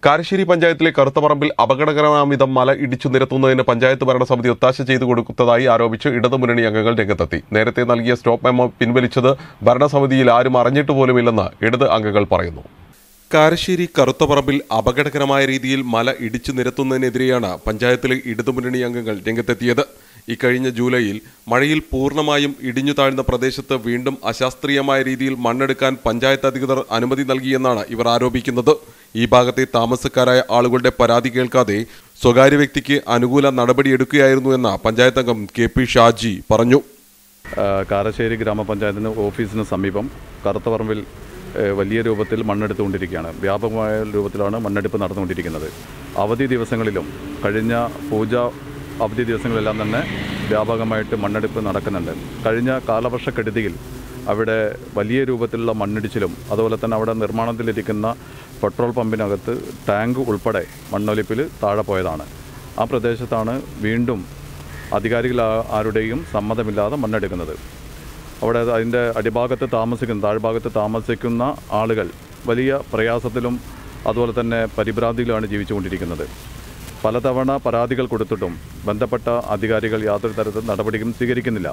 കാരശ്ശേരി പഞ്ചായത്തിലെ കറുത്തപറമ്പിൽ അപകടകരമാംവിധം മല ഇടിച്ചു നിരത്തുന്നതിന് പഞ്ചായത്ത് ഭരണസമിതി ഒത്താശ ചെയ്തു കൊടുത്തതായി ആരോപിച്ച് ഇടതുമുന്നണി അംഗങ്ങൾ രംഗത്തെത്തി നേരത്തെ നൽകിയ സ്റ്റോപ്പ് മെമ്മോ പിൻവലിച്ചത് ഭരണസമിതിയിൽ ആരും അറിഞ്ഞിട്ട് പോലുമില്ലെന്ന് ഇടത് അംഗങ്ങൾ പറയുന്നു കാരശ്ശേരി കറുത്തപറമ്പിൽ അപകടകരമായ രീതിയിൽ മല ഇടിച്ചു നിരത്തുന്നതിനെതിരെയാണ് പഞ്ചായത്തിലെ ഇടതുമുന്നണി അംഗങ്ങൾ രംഗത്തെത്തിയത് ഇക്കഴിഞ്ഞ ജൂലൈയിൽ മഴയിൽ പൂർണ്ണമായും ഇടിഞ്ഞു താഴ്ന്ന പ്രദേശത്ത് വീണ്ടും അശാസ്ത്രീയമായ രീതിയിൽ മണ്ണെടുക്കാൻ പഞ്ചായത്ത് അധികൃതർ അനുമതി നൽകിയെന്നാണ് ഇവർ ആരോപിക്കുന്നത് ഈ ഭാഗത്തെ താമസക്കാരായ ആളുകളുടെ പരാതി കേൾക്കാതെ സ്വകാര്യ വ്യക്തിക്ക് അനുകൂല നടപടിയെടുക്കുകയായിരുന്നു എന്ന പഞ്ചായത്ത് അംഗം കെ പി ഷാജി പറഞ്ഞു ആ, കാരശ്ശേരി ഗ്രാമപഞ്ചായത്തിന് ഓഫീസിന് സമീപം കറുത്തപറമ്പിൽ ഏ, വലിയ രൂപത്തിൽ മണ്ണെടുത്തുകൊണ്ടിരിക്കുകയാണ് വ്യാപകമായ രൂപത്തിലാണ് മണ്ണെടുപ്പ് നടന്നുകൊണ്ടിരിക്കുന്നത് അവധി ദിവസങ്ങളിലും കഴിഞ്ഞ പൂജ അവധി ദിവസങ്ങളിലെല്ലാം തന്നെ വ്യാപകമായിട്ട് മണ്ണെടുപ്പ് നടക്കുന്നുണ്ട് കഴിഞ്ഞ കാലവർഷക്കെടുതിയിൽ അവിടെ വലിയ രൂപത്തിലുള്ള മണ്ണിടിച്ചിലും അതുപോലെ തന്നെ അവിടെ നിർമ്മാണത്തിലിരിക്കുന്ന പെട്രോൾ പമ്പിനകത്ത് ടാങ്ക് ഉൾപ്പെടെ മണ്ണൊലിപ്പിൽ താഴെ പോയതാണ് ആ പ്രദേശത്താണ് വീണ്ടും അധികാരികൾ ആ- ആരുടെയും സമ്മതമില്ലാതെ മണ്ണെടുക്കുന്നത് അവിടെ അതിൻ്റെ അടിഭാഗത്ത് താമസിക്കുന്ന താഴ്ഭാഗത്ത് താമസിക്കുന്ന ആളുകൾ വലിയ പ്രയാസത്തിലും അതുപോലെ തന്നെ പരിഭ്രാന്തിയിലുമാണ് ജീവിച്ചുകൊണ്ടിരിക്കുന്നത് പലതവണ പരാതികൾ കൊടുത്തിട്ടും ബന്ധപ്പെട്ട അധികാരികൾ യാതൊരു തരത്തിൽ നടപടിയും സ്വീകരിക്കുന്നില്ല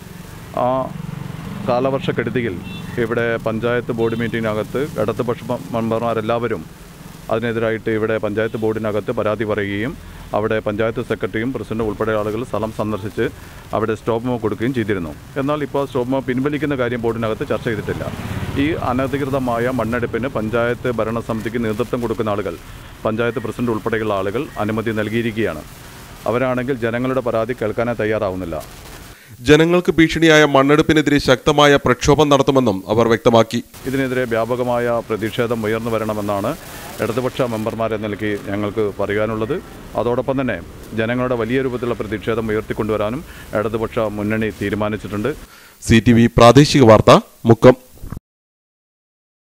ആ കാലവർഷക്കെടുതിയിൽ ഇവിടെ പഞ്ചായത്ത് ബോർഡ് മീറ്റിങ്ങിനകത്ത് ഇടതുപക്ഷ മെമ്പർമാരെല്ലാവരും അതിനെതിരായിട്ട് ഇവിടെ പഞ്ചായത്ത് ബോർഡിനകത്ത് പരാതി പറയുകയും അവിടെ പഞ്ചായത്ത് സെക്രട്ടറിയും പ്രസിഡന്റും ഉൾപ്പെടെ ആളുകൾ സ്ഥലം സന്ദർശിച്ച് അവിടെ സ്റ്റോപ്പ് മോ കൊടുക്കുകയും ചെയ്തിരുന്നു എന്നാൽ ഇപ്പോൾ സ്റ്റോപ്പ് മോ പിൻവലിക്കുന്ന കാര്യം ബോർഡിനകത്ത് ചർച്ച ചെയ്തിട്ടില്ല ഈ അനധികൃതമായ മണ്ണെടുപ്പിന് പഞ്ചായത്ത് ഭരണസമിതിക്ക് നേതൃത്വം കൊടുക്കുന്ന ആളുകൾ പഞ്ചായത്ത് പ്രസിഡന്റ് ഉൾപ്പെടെയുള്ള ആളുകൾ അനുമതി നൽകിയിരിക്കുകയാണ് അവരാണെങ്കിൽ ജനങ്ങളുടെ പരാതി കേൾക്കാനേ തയ്യാറാവുന്നില്ല ജനങ്ങൾക്ക് ഭീഷണിയായ മണ്ണെടുപ്പിനെതിരെ ശക്തമായ പ്രക്ഷോഭം നടത്തുമെന്നും അവർ വ്യക്തമാക്കി ഇതിനെതിരെ വ്യാപകമായ പ്രതിഷേധം ഉയർന്നു വരണമെന്നാണ് ഇടതുപക്ഷ മെമ്പർമാർ എന്ന നിലയ്ക്ക് ഞങ്ങൾക്ക് പറയാനുള്ളത് അതോടൊപ്പം തന്നെ ജനങ്ങളുടെ വലിയ രൂപത്തിലുള്ള പ്രതിഷേധം ഉയർത്തിക്കൊണ്ടുവരാനും ഇടതുപക്ഷ മുന്നണി തീരുമാനിച്ചിട്ടുണ്ട് സി ടി വി പ്രാദേശിക വാർത്ത മുക്കം